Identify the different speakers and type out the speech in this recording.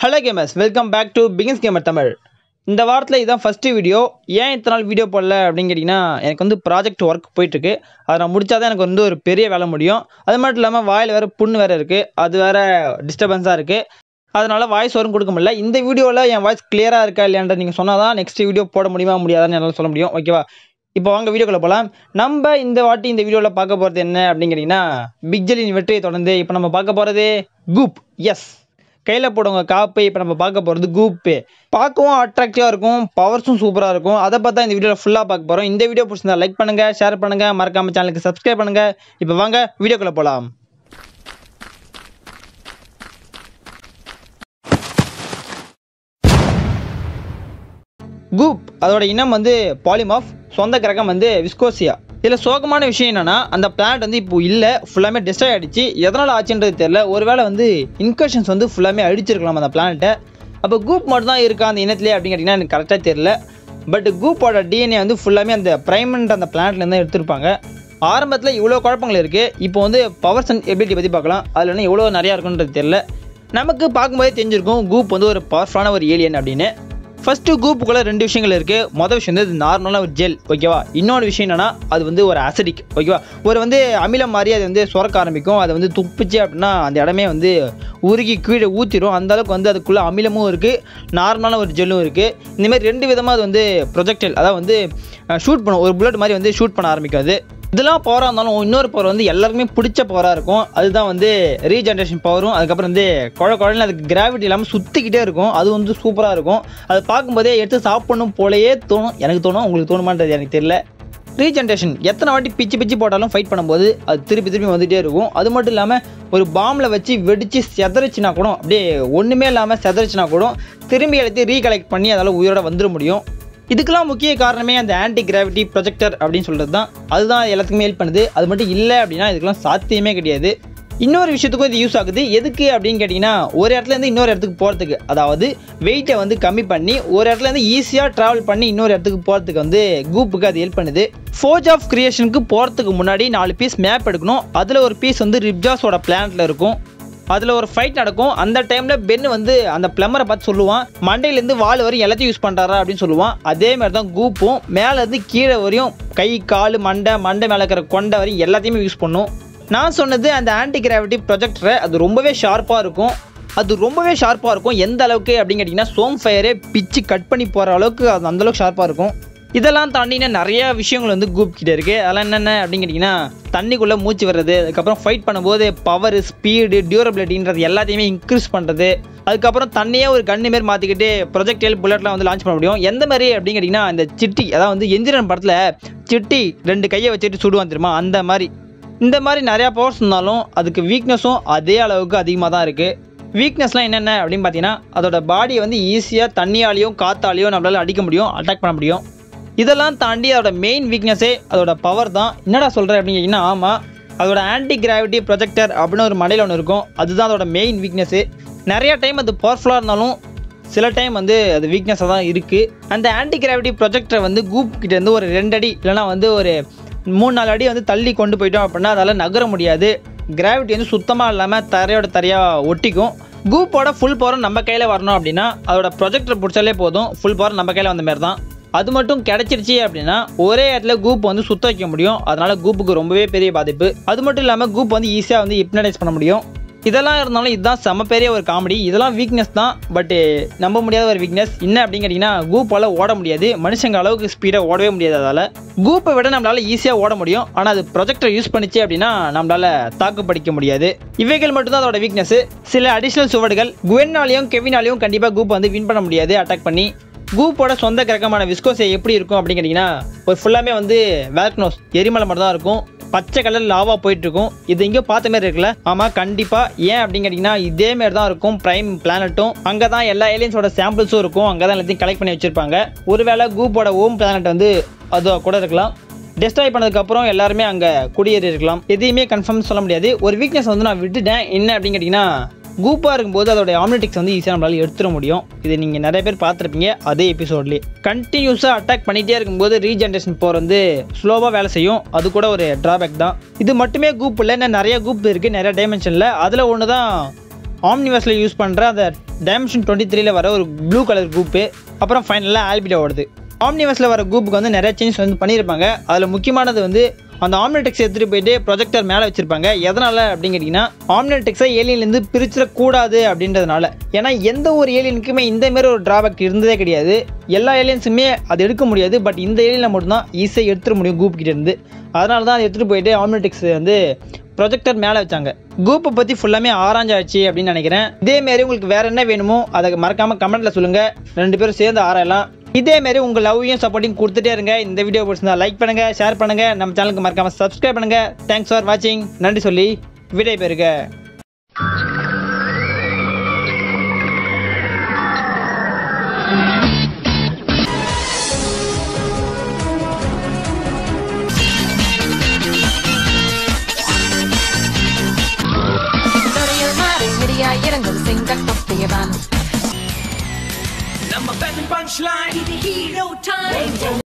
Speaker 1: Hello gamers welcome back to begins gamer Tamil இந்த வாரத்தில் இதுதான் ஃபஸ்ட்டு வீடியோ ஏன் இத்தனை நாள் வீடியோ போடல அப்படின்னு கேட்டிங்கன்னா எனக்கு வந்து ப்ராஜெக்ட் ஒர்க் போயிட்டுருக்கு அதை நான் முடிச்சா தான் எனக்கு வந்து ஒரு பெரிய வேலை முடியும் அது மட்டும் இல்லாமல் வாயில் வேறு புண்ணு வேறு இருக்குது அது வேறு டிஸ்டர்பன்ஸாக இருக்குது அதனால் வாய்ஸ் வரும் கொடுக்க முடியல இந்த வீடியோவில் என் வாய்ஸ் கிளியராக இருக்கா இல்லையான்ற நீங்கள் சொன்னால் தான் நெக்ஸ்ட் வீடியோ போட முடியுமா முடியாதான்னு என்னால் சொல்ல முடியும் ஓகேவா இப்போ வாங்க வீடியோக்குள்ள போகலாம் நம்ம இந்த வாட்டி இந்த வீடியோவில் பார்க்க போகிறது என்ன அப்படின்னு கேட்டிங்கன்னா பிக் ஜெலின் வெற்றியை தொடர்ந்து இப்போ நம்ம பார்க்க போகிறது கூப் எஸ் கையில் போடுங்க காப்பு இப்போ நம்ம பார்க்க போகிறது கூப்பு பார்க்கவும் அட்ராக்டிவாக இருக்கும் பவர்ஸும் சூப்பராக இருக்கும் அதை பார்த்தா இந்த வீடியோவில் ஃபுல்லாக பார்க்க போகிறோம் இந்த வீடியோ பிடிச்சிருந்தா லைக் பண்ணுங்கள் ஷேர் பண்ணுங்கள் மறக்காம சேனலுக்கு சப்ஸ்கிரைப் பண்ணுங்கள் இப்போ வாங்க வீடியோக்குள்ளே போகலாம் கூப் அதோட இனம் வந்து பாலிமாஃப் சொந்த கிரகம் வந்து விஸ்கோசியா இதில் சோகமான விஷயம் என்னன்னா அந்த பிளானட் வந்து இப்போ இல்லை ஃபுல்லாமே டெஸ்ட்ராய் ஆயிடுச்சு எதனால் ஆச்சுன்றது தெரியல ஒருவேளை வந்து இன்கர்ஷன்ஸ் வந்து ஃபுல்லாமே அழிச்சிருக்கலாம் அந்த பிளானட்டை அப்போ கூப் மட்டும் தான் இருக்கா அந்த இனத்திலே அப்படின்னு கேட்டிங்கன்னா எனக்கு கரெக்டாக தெரியல பட் கூப்போட டிஎன்ஏ வந்து ஃபுல்லாமே அந்த பிரைமண்ட் அந்த பிளானட்லேருந்து தான் எடுத்திருப்பாங்க ஆரம்பத்தில் இவ்வளோ குழப்பங்கள் இருக்குது இப்போ வந்து பவர்ஸ் அண்ட் எபிலிட்டி பற்றி பார்க்கலாம் அதில் என்ன எவ்வளோ நிறையா இருக்குன்றது தெரியல நமக்கு பார்க்கும்போதே தெரிஞ்சிருக்கும் கூப் வந்து ஒரு பவர்ஃபுல்லான ஒரு ஏலியன் அப்படின்னு ஃபஸ்ட்டு கூப்புக்குள்ளே ரெண்டு விஷயங்கள் இருக்குது மொதல் விஷயம் வந்து இது நார்மலான ஒரு ஜெல் ஓகேவா இன்னொரு விஷயம் என்னன்னா அது வந்து ஒரு அசிடிக் ஓகேவா ஒரு வந்து அமிலம் மாதிரி அது வந்து சுரக்க ஆரம்பிக்கும் அதை வந்து துப்பிச்சு அப்படின்னா அந்த இடமே வந்து உருகி கீழே ஊற்றிடும் அந்த அளவுக்கு வந்து அதுக்குள்ளே அமிலமும் இருக்குது நார்மலான ஒரு ஜெல்லும் இருக்குது இந்தமாதிரி ரெண்டு விதமாக அது வந்து ப்ரொஜெக்டைல் அதாவது வந்து ஷூட் பண்ணும் ஒரு புல்லட் மாதிரி வந்து ஷூட் பண்ண ஆரம்பிக்கும் அது இதெல்லாம் பவராக இருந்தாலும் இன்னொரு பவர் வந்து எல்லாருக்குமே பிடிச்ச பவராக இருக்கும் அதுதான் வந்து ரீஜென்ரேஷன் பவரும் அதுக்கப்புறம் வந்து குழ குழந்தை அதுக்கு கிராவிட்டி இல்லாமல் சுற்றிக்கிட்டே இருக்கும் அது வந்து சூப்பராக இருக்கும் அது பார்க்கும்போதே எடுத்து சாப்பிடணும் போலயே தோணும் எனக்கு தோணும் உங்களுக்கு தோணுமான்றது எனக்கு தெரியல ரீஜென்ரேஷன் எத்தனை வாட்டி பிச்சு பிச்சு போட்டாலும் ஃபைட் பண்ணும்போது அது திருப்பி திருப்பி வந்துகிட்டே இருக்கும் அது மட்டும் இல்லாமல் ஒரு பாம்பில் வச்சு வெடித்து செதறிச்சுனா கூட அப்படியே ஒன்றுமே இல்லாமல் செதறிச்சுனா கூட திரும்பி எடுத்து ரீகலெக்ட் பண்ணி அதால் உயிரோட வந்துட முடியும் இதுக்கெல்லாம் முக்கிய காரணமே அந்த ஆன்டி கிராவிட்டி ப்ரொஜெக்டர் அப்படின்னு சொல்கிறது தான் அதுதான் எல்லாத்துக்குமே ஹெல்ப் பண்ணுது அது மட்டும் இல்லை அப்படின்னா இதுக்கெல்லாம் சாத்தியமே கிடையாது இன்னொரு விஷயத்துக்கும் இது யூஸ் ஆகுது எதுக்கு அப்படின்னு கேட்டிங்கன்னா ஒரு இடத்துல இருந்து இன்னொரு இடத்துக்கு போகிறதுக்கு அதாவது வெயிட்டை வந்து கம்மி பண்ணி ஒரு இடத்துல இருந்து ஈஸியாக ட்ராவல் பண்ணி இன்னொரு இடத்துக்கு போகிறதுக்கு வந்து கூப்புக்கு அது ஹெல்ப் பண்ணுது ஃபோர்ஜ் ஆஃப் கிரியேஷனுக்கு போகிறதுக்கு முன்னாடி நாலு பீஸ் மேப் எடுக்கணும் அதில் ஒரு பீஸ் வந்து ரிப்ஜாஸோட பிளான்ட்டில் இருக்கும் அதில் ஒரு ஃபைட் நடக்கும் அந்த டைமில் பென் வந்து அந்த பிளம்பரை பார்த்து சொல்லுவான் மண்டையிலேருந்து வால் வரையும் எல்லாத்தையும் யூஸ் பண்ணுறாரா அப்படின்னு சொல்லுவான் அதே மாதிரி தான் கூப்பும் மேலேருந்து கீழே வரையும் கை கால் மண்டை மண்டை மேலே இருக்கிற கொண்டை வரையும் எல்லாத்தையுமே யூஸ் பண்ணும் நான் சொன்னது அந்த ஆன்டி கிராவிட்டி ப்ரொஜெக்டரை அது ரொம்பவே ஷார்ப்பாக இருக்கும் அது ரொம்பவே ஷார்ப்பாக இருக்கும் எந்த அளவுக்கு அப்படின்னு கேட்டிங்கன்னா சோம் ஃபயரே பிச்சு கட் பண்ணி போகிற அளவுக்கு அது அந்தளவுக்கு ஷார்ப்பாக இருக்கும் இதெல்லாம் தாண்டினா நிறைய விஷயங்கள் வந்து கூப் கிட்ட இருக்குது அதெல்லாம் என்னென்ன அப்படின்னு கேட்டிங்கன்னா தண்ணிக்குள்ளே மூச்சு வர்றது அதுக்கப்புறம் ஃபைட் பண்ணும்போது பவர் ஸ்பீடு டியூரபிலிட்டின்றது எல்லாத்தையுமே இன்க்ரீஸ் பண்ணுறது அதுக்கப்புறம் தண்ணியே ஒரு கண்ணு மாரி மாற்றிக்கிட்டு ப்ரொஜெக்டைல் புல்லட்லாம் வந்து லான்ச் பண்ண முடியும் எந்த மாதிரி அப்படின்னு கேட்டிங்கன்னா இந்த சிட்டி அதாவது வந்து எந்திரன் படத்தில் சிட்டி ரெண்டு கையை வச்சுட்டு சுடுவான் தெரியுமா அந்த மாதிரி இந்த மாதிரி நிறையா பவர்ஸ் இருந்தாலும் அதுக்கு வீக்னஸும் அதே அளவுக்கு அதிகமாக தான் இருக்குது வீக்னஸ்லாம் என்னென்ன அப்படின்னு பார்த்தீங்கன்னா அதோட பாடியை வந்து ஈஸியாக தண்ணியாலையும் காற்றாலையும் நம்மளால் அடிக்க முடியும் அட்டாக் பண்ண முடியும் இதெல்லாம் தாண்டி அதோட மெயின் வீக்னஸே அதோட பவர் தான் என்னடா சொல்கிறேன் அப்படின்னு கேட்டிங்கன்னா ஆமாம் அதோட ஆன்டி கிராவிட்டி ப்ரொஜெக்டர் அப்படின்னு ஒரு மடையில் ஒன்று இருக்கும் அதுதான் அதோட மெயின் வீக்னஸ்ஸு நிறைய டைம் அது பவர்ஃபுல்லாக இருந்தாலும் சில டைம் வந்து அது வீக்னஸாக தான் இருக்குது அந்த ஆன்டி கிராவிட்டி ப்ரொஜெக்டரை வந்து கூப் கிட்டேருந்து ஒரு ரெண்டு அடி இல்லைனா வந்து ஒரு மூணு நாலு அடி வந்து தள்ளி கொண்டு போயிட்டோம் அப்படின்னா அதால் நகர முடியாது கிராவிட்டி வந்து சுத்தமாக இல்லாமல் தரையோட தரையாக ஒட்டிக்கும் கூப்போட ஃபுல் பவரும் நம்ம கையில் வரணும் அப்படின்னா அதோட ப்ரொஜெக்டர் பிடிச்சாலே போதும் ஃபுல் பவர் நம்ம கையில் வந்த மாதிரி தான் அது மட்டும் கிடைச்சிருச்சு அப்படின்னா ஒரே இடத்துல கூப் வந்து சுத்த வைக்க முடியும் அதனால கூப்புக்கு ரொம்பவே பெரிய பாதிப்பு அது மட்டும் இல்லாமல் கூப் வந்து ஈஸியாக வந்து ஹிப்னடைஸ் பண்ண முடியும் இதெல்லாம் இருந்தாலும் இதுதான் செம பெரிய ஒரு காமெடி இதெல்லாம் வீக்னஸ் தான் பட்டு நம்ப முடியாத ஒரு வீக்னஸ் என்ன அப்படின்னு கேட்டிங்கன்னா கூப்பால் ஓட முடியாது மனுஷங்க அளவுக்கு ஸ்பீடாக ஓடவே முடியாது அதால் கூப்பை விட நம்மளால் ஈஸியாக ஓட முடியும் ஆனால் அது ப்ரொஜெக்டர் யூஸ் பண்ணிச்சு அப்படின்னா நம்மளால் தாக்கு படிக்க முடியாது இவைகள் மட்டும்தான் அதோட வீக்னஸ் சில அடிஷ்னல் சுவடுகள் குவென்னாலையும் கெவினாலையும் கண்டிப்பாக கூப் வந்து வின் பண்ண முடியாது அட்டாக் பண்ணி கூப்போட சொந்த கிரகமான விஸ்கோசை எப்படி இருக்கும் அப்படின்னு கேட்டிங்கன்னா ஒரு ஃபுல்லாமே வந்து வேல்க்னோஸ் எரிமலை மட்டும் தான் இருக்கும் பச்சை கலர் லாவா போயிட்டு இருக்கும் இது எங்கேயோ பார்த்த மாதிரி இருக்குல்ல ஆமாம் கண்டிப்பாக ஏன் அப்படின்னு கேட்டிங்கன்னா இதே மாதிரி தான் இருக்கும் பிரைம் பிளானட்டும் அங்கே தான் எல்லா ஏலியன்ஸோட சாம்பிள்ஸும் இருக்கும் அங்கே தான் எல்லாத்தையும் கலெக்ட் பண்ணி வச்சுருப்பாங்க ஒருவேளை கூப்போட ஓம் பிளானட் வந்து அது கூட இருக்கலாம் டெஸ்ட்ராய் பண்ணதுக்கப்புறம் எல்லாருமே அங்கே குடியேறி இருக்கலாம் எதையுமே கன்ஃபார்ம் சொல்ல முடியாது ஒரு வீக்னஸ் வந்து நான் விட்டுட்டேன் என்ன அப்படின்னு கேட்டிங்கன்னா கூப்பாக இருக்கும்போது அதோட ஆம்லெட்டிக்ஸ் வந்து ஈஸியாக நம்மளால எடுத்துட முடியும் இது நீங்கள் நிறைய பேர் பார்த்துருப்பீங்க அதே எபிசோட்லேயே கண்டினியூஸாக அட்டாக் பண்ணிகிட்டே இருக்கும்போது ரீஜென்ரேஷன் போர் வந்து ஸ்லோவாக வேலை செய்யும் அது கூட ஒரு ட்ராபேக் தான் இது மட்டுமே கூப் இல்லை இன்னும் நிறைய கூப் இருக்குது நிறைய டைமென்ஷனில் அதில் ஒன்று தான் ஆம்னிவர்ஸில் யூஸ் பண்ணுற அந்த டைமென்ஷன் டுவெண்ட்டி த்ரீல வர ஒரு ப்ளூ கலர் குரூப்பு அப்புறம் ஃபைனலாக ஆல்பிடா ஓடுது ஆம்னிவர்ஸில் வர குரூப்புக்கு வந்து நிறைய சேஞ்ச் வந்து பண்ணியிருப்பாங்க அதில் முக்கியமானது வந்து அந்த ஆம்னிடெக்ஸ் எடுத்துகிட்டு போயிட்டு ப்ரொஜெக்டர் மேலே வச்சிருப்பாங்க எதனால் அப்படின்னு கேட்டிங்கன்னா ஆம்னிடெக்ஸை ஏலியன்லேருந்து பிரிச்சிடக்கூடாது அப்படின்றதுனால ஏன்னா எந்த ஒரு ஏலியனுக்குமே இந்த மாதிரி ஒரு டிராபேக் இருந்ததே கிடையாது எல்லா ஏலியன்ஸுமே அது எடுக்க முடியாது பட் இந்த ஏலியனில் மட்டும்தான் ஈஸியாக எடுத்துட முடியும் குரூப் கிட்ட இருந்து அதனால தான் அதை எடுத்துகிட்டு போயிட்டு ஆம்னிடெக்ஸ் வந்து ப்ரொஜெக்டர் மேலே வச்சாங்க குரூப்பை பற்றி ஃபுல்லாமே ஆராய்ச்சாச்சு அப்படின்னு நினைக்கிறேன் இதேமாரி உங்களுக்கு வேறு என்ன வேணுமோ அதை மறக்காமல் கமெண்ட்டில் சொல்லுங்கள் ரெண்டு பேரும் சேர்ந்து ஆராயலாம் இதேமாரி உங்கள் லவ்வையும் சப்போர்ட்டிங் கொடுத்துட்டே இருங்க இந்த வீடியோ பிடிச்சிருந்தா லைக் பண்ணுங்கள் ஷேர் பண்ணுங்கள் நம்ம சேனலுக்கு மறக்காமல் சப்ஸ்கிரைப் பண்ணுங்கள் தேங்க்ஸ் ஃபார் வாட்சிங் நன்றி சொல்லி விடை பெறுக
Speaker 2: Gloria mare, miria இறங்கும் சிங்க தொப்பியவான்
Speaker 3: Number seven punchline.
Speaker 2: hero time